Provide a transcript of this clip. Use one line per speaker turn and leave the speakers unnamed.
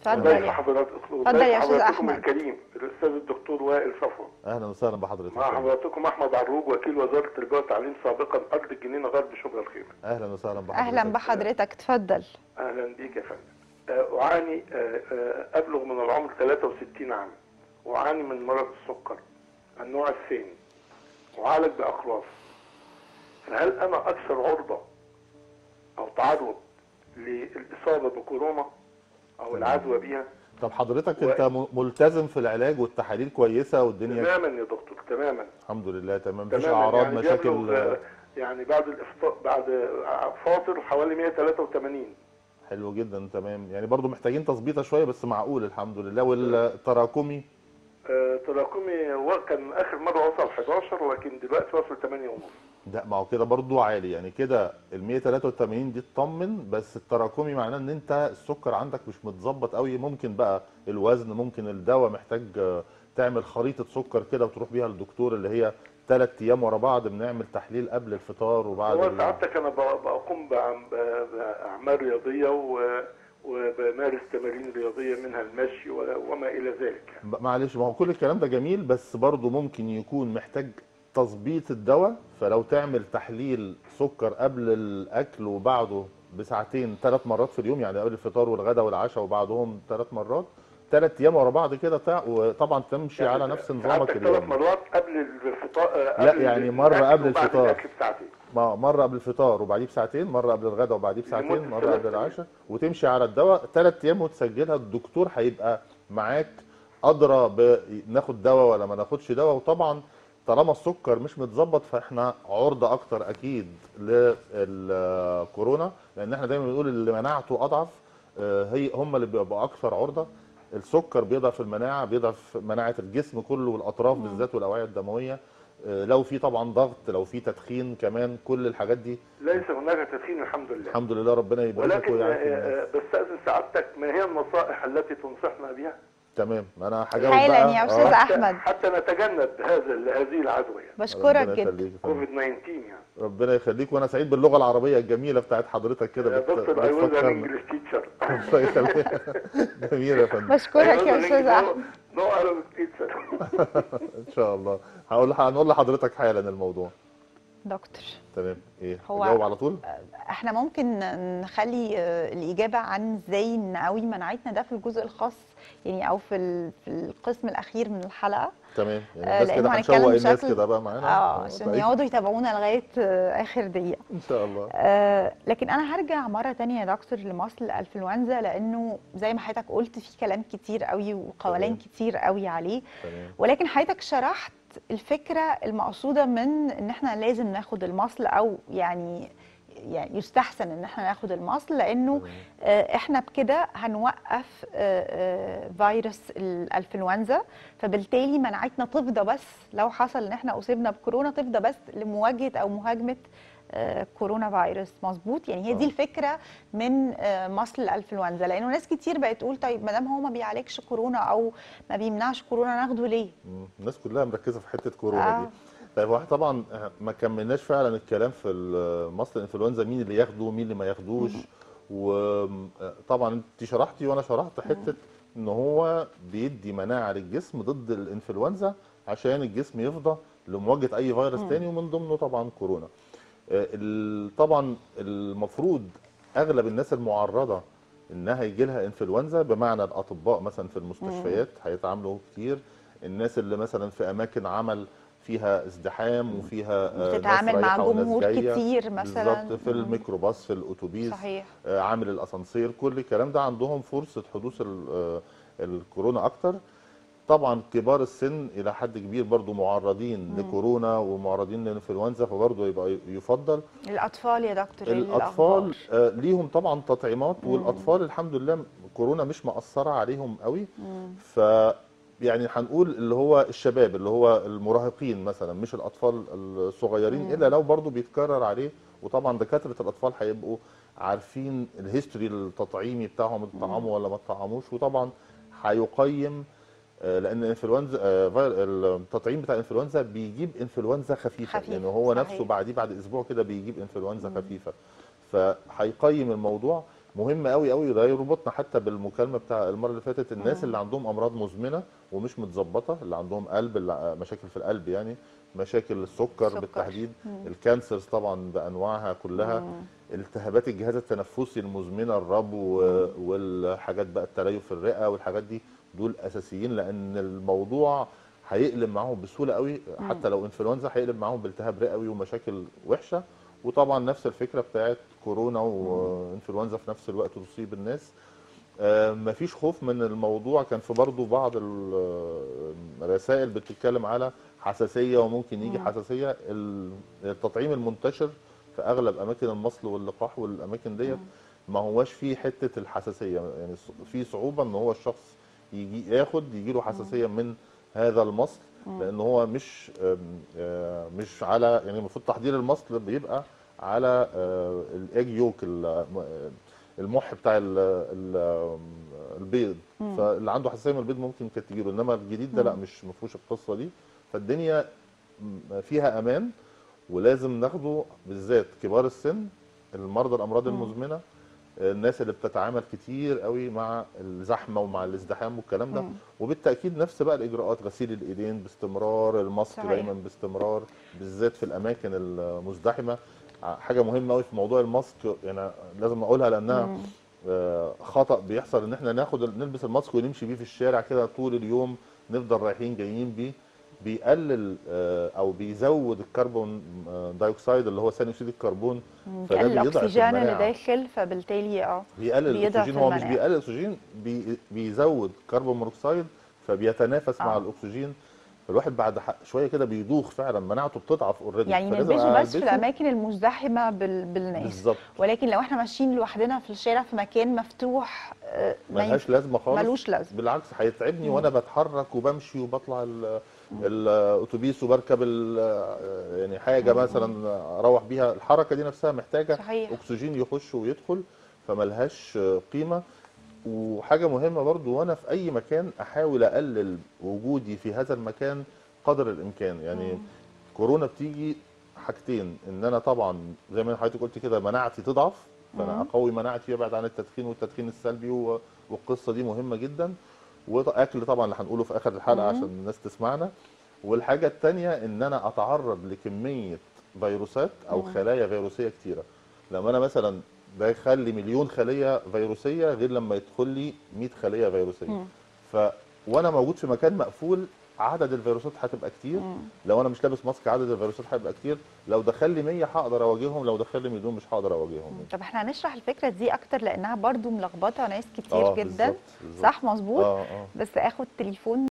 اتفضل
وضيف
يا
حضرتك
اتفضل يا أستاذ
حضرتكم
أحمد.
الكريم الاستاذ الدكتور وائل صفوه
اهلا وسهلا بحضرتك
مع حضراتكم احمد عروج وكيل وزاره التربيه والتعليم سابقا ارض الجنينه غرب شبرا الخير
اهلا وسهلا بحضرتك
اهلا بحضرتك اتفضل
اهلا بيك يا فندم آه، اعاني آه، آه، ابلغ من العمر 63 عام اعاني من مرض السكر النوع الثاني اعالج باقراص فهل انا اكثر عرضه او تعرض للاصابه بكورونا او العدوى بها
طب حضرتك
و-
انت م- ملتزم في العلاج والتحاليل كويسه والدنيا
تماما يا دكتور تماما
الحمد لله تمام مفيش
تماما
اعراض
يعني
مشاكل
بيبلغ، آه، يعني بعد الافطار بعد آه، فاطر حوالي 183
حلو جدا تمام يعني برضو محتاجين تظبيطه شويه بس معقول الحمد لله والتراكمي
آه، تراكمي هو كان اخر مره وصل 11 لكن دلوقتي وصل 8 ونص
ده ما هو كده برضو عالي يعني كده ال 183 دي تطمن بس التراكمي معناه ان انت السكر عندك مش متظبط قوي ممكن بقى الوزن ممكن الدواء محتاج آه، تعمل خريطه سكر كده وتروح بيها للدكتور اللي هي ثلاث ايام ورا بعض بنعمل تحليل قبل الفطار وبعد
هو
ال-
سعادتك انا ب- بقوم بأعم- ب- باعمال رياضيه و- وبمارس تمارين رياضيه منها المشي و- وما الى ذلك يعني.
ب- معلش ما هو كل الكلام ده جميل بس برضه ممكن يكون محتاج تظبيط الدواء فلو تعمل تحليل سكر قبل الاكل وبعده بساعتين ثلاث مرات في اليوم يعني قبل الفطار والغداء والعشاء وبعدهم ثلاث مرات ثلاث ايام ورا بعض كده تع- وطبعا تمشي على نفس نظامك
سعادتك ثلاث
اليومي
مرات قبل الفطار آه،
لا،
قبل
يعني
الأكل
مرة قبل
وبعد
الفطار.
الاكل بساعتين
ما- مره قبل الفطار وبعديه بساعتين مره قبل الغداء وبعديه بساعتين
لمدة
مره
ثلاث
قبل
أيام.
العشاء وتمشي على الدواء ثلاث ايام وتسجلها الدكتور هيبقى معاك ادرى بناخد دواء ولا ما ناخدش دواء وطبعا طالما السكر مش متظبط فاحنا عرضه اكتر اكيد للكورونا لان احنا دايما بنقول اللي مناعته اضعف آه، هي هم اللي بيبقوا اكثر عرضه السكر بيضعف المناعه بيضعف مناعه الجسم كله والاطراف بالذات والاوعيه الدمويه آه، لو في طبعا ضغط لو في تدخين كمان كل الحاجات دي
ليس هناك تدخين الحمد لله
الحمد لله ربنا يبارك لك
ولكن
ويعافي
آه،
الناس.
آه، بستأذن سعادتك ما هي النصائح التي تنصحنا بها
تمام انا هجاوب
حالا
بقى
يا أستاذ
آه،
أحمد.
حتى, حتى نتجنب هذا هذه العدوى يعني
بشكرك
ربنا
جدا
يخليك يا فندم.
كوفيد 19 يعني
ربنا يخليك وانا سعيد باللغه العربيه الجميله بتاعت حضرتك كده
يا
بت-
دكتور اي ويل ان
بتفكرنا.
انجلش تيتشر
الله يخليك جميل يا فندم
بشكرك يا استاذ احمد
نو عربيك تيتشر
ان شاء الله هقول هنقول لحضرتك حالا الموضوع
دكتور
تمام ايه
هو-
هجاوب على طول
احنا ممكن نخلي آه، الاجابه عن ازاي نقوي مناعتنا ده في الجزء الخاص يعني او في ال- في القسم الاخير من الحلقه
تمام يعني
آه،
الناس
لأنه
كده
هنتكلم
هنشوق الناس
بشكل-
كده بقى معانا
اه عشان
طيب.
يقعدوا يتابعونا لغايه آه، اخر دقيقه
ان شاء الله
آه، لكن انا هرجع مره تانية يا دكتور لمصل الانفلونزا لانه زي ما حضرتك قلت في كلام كتير قوي وقولان
تمام.
كتير قوي عليه
تمام
ولكن حضرتك شرحت الفكره المقصوده من ان احنا لازم ناخد المصل او يعني يعني يستحسن ان احنا ناخد المصل لانه
تمام.
آه، احنا بكده هنوقف آه، آه، فيروس الانفلونزا فبالتالي مناعتنا تفضى بس لو حصل ان احنا اصبنا بكورونا تفضى بس لمواجهه او مهاجمه آه، كورونا فيروس مظبوط يعني هي دي
آه.
الفكره من آه، مصل الانفلونزا لانه ناس كتير بقت تقول طيب ما دام هو ما بيعالجش كورونا او ما بيمنعش كورونا ناخده ليه
مم. الناس كلها مركزه في حته كورونا
آه.
دي طيب هو احنا طبعا ما كملناش فعلا الكلام في مصل الانفلونزا مين اللي ياخده ومين اللي ما ياخدوش وطبعا انت شرحتي وانا شرحت حته ان هو بيدي مناعه للجسم ضد الانفلونزا عشان الجسم يفضى لمواجهه اي فيروس تاني ومن ضمنه طبعا كورونا آه، ال- طبعا المفروض اغلب الناس المعرضه انها يجي لها انفلونزا بمعنى الاطباء مثلا في المستشفيات هيتعاملوا كتير الناس اللي مثلا في اماكن عمل فيها ازدحام وفيها آه، ناس
بتتعامل مع
رايحة وناس
جمهور
جاية.
كتير مثلا
بالظبط في الميكروباص في الاتوبيس
صحيح
آه، عامل الاسانسير كل الكلام ده عندهم فرصه حدوث ال- آه، الكورونا اكتر طبعا كبار السن الى حد كبير برضو معرضين لكورونا ومعرضين للانفلونزا فبرضو يبقى يفضل
الاطفال يا دكتور إيه
الاطفال
الأخبار؟
آه، ليهم طبعا تطعيمات والاطفال الحمد لله كورونا مش مأثره عليهم قوي ف يعني هنقول اللي هو الشباب اللي هو المراهقين مثلا مش الاطفال الصغيرين الا لو برضو بيتكرر عليه وطبعا دكاتره الاطفال هيبقوا عارفين الهيستوري التطعيمي بتاعهم اتطعموا ولا ما اتطعموش وطبعا هيقيم آه، لان الانفلونزا آه، فير- التطعيم بتاع الانفلونزا بيجيب انفلونزا خفيفه
خفيفة،
لان هو
صحيح.
نفسه بعديه بعد اسبوع كده بيجيب انفلونزا خفيفه فهيقيم الموضوع مهم قوي قوي ده يربطنا حتى بالمكالمه بتاع المره اللي فاتت الناس
مم.
اللي عندهم امراض مزمنه ومش متظبطه اللي عندهم قلب اللي مشاكل في القلب يعني مشاكل السكر
سكر.
بالتحديد
مم.
الكانسرز طبعا بانواعها كلها
مم.
التهابات الجهاز التنفسي المزمنه الربو و- والحاجات بقى التليف في الرئه والحاجات دي دول اساسيين لان الموضوع هيقلب معاهم بسهوله قوي حتى لو انفلونزا هيقلب معاهم بالتهاب رئوي ومشاكل وحشه وطبعا نفس الفكره بتاعت كورونا وانفلونزا في نفس الوقت تصيب الناس آه، مفيش خوف من الموضوع كان في برضه بعض ال- الرسائل بتتكلم على حساسيه وممكن يجي حساسيه ال- التطعيم المنتشر في اغلب اماكن المصل واللقاح والاماكن ديت ما هواش فيه حته الحساسيه يعني ص- في صعوبه ان هو الشخص يجي ياخد يجي له حساسيه من هذا المصل لان هو مش آم، آه، مش على يعني المفروض تحضير المصل بيبقى على آه، الايج يوك ال- م- المح بتاع ال- ال- البيض فاللي عنده حساسيه من البيض ممكن كانت تجيله انما الجديد ده لا مش ما فيهوش القصه دي فالدنيا م- فيها امان ولازم ناخده بالذات كبار السن المرضى الامراض المزمنه الناس اللي بتتعامل كتير قوي مع الزحمه ومع الازدحام والكلام ده
مم.
وبالتاكيد نفس بقى الاجراءات غسيل الايدين باستمرار الماسك
صحيح.
دايما باستمرار بالذات في الاماكن المزدحمه ع- حاجه مهمه قوي في موضوع الماسك يعني لازم اقولها لانها
مم.
آه، خطا بيحصل ان احنا ناخد نلبس الماسك ونمشي بيه في الشارع كده طول اليوم نفضل رايحين جايين بيه بيقلل آه، او بيزود الكربون آه، دايوكسيد اللي هو ثاني اكسيد الكربون فده
بيقلل
بيضعف
الاكسجين اللي
المناعة.
داخل فبالتالي اه
بيقلل
بيضعف
الاكسجين هو مش
المناعة.
بيقلل الاكسجين بي بيزود كربون مونوكسيد فبيتنافس مع
آه.
الاكسجين فالواحد بعد ح- شويه كده بيدوخ فعلا مناعته بتضعف اوريدي
يعني نلبسه بس في الاماكن المزدحمه بال... بالناس
بالظبط
ولكن لو احنا ماشيين لوحدنا في الشارع في مكان مفتوح آه، ما
ملهاش لازمه خالص
ملوش لازمه
بالعكس هيتعبني وانا بتحرك وبمشي وبطلع ال- الاتوبيس وبركب ال- يعني حاجه مثلا اروح بيها الحركه دي نفسها محتاجه
صحيح.
اكسجين يخش ويدخل فملهاش قيمه وحاجه مهمه برضو وانا في اي مكان احاول اقلل وجودي في هذا المكان قدر الامكان يعني كورونا بتيجي حاجتين ان انا طبعا زي ما حضرتك قلت كده مناعتي تضعف فانا اقوي مناعتي وابعد عن التدخين والتدخين السلبي و- والقصه دي مهمه جدا واكل طبعا اللي هنقوله في اخر الحلقه عشان الناس تسمعنا والحاجه الثانيه ان انا اتعرض لكميه فيروسات او خلايا فيروسيه كتيره لما انا مثلا ده يخلي مليون خليه فيروسيه غير لما يدخل لي 100 خليه فيروسيه ف وانا موجود في مكان مقفول عدد الفيروسات هتبقى كتير لو انا مش لابس ماسك عدد الفيروسات هيبقى كتير لو دخل لي 100 هقدر اواجههم لو دخل لي مليون مش هقدر اواجههم
طب احنا هنشرح الفكره دي اكتر لانها برضو ملخبطه ناس كتير
آه،
جدا
بالظبط، بالظبط.
صح مظبوط
اه اه
بس اخد تليفون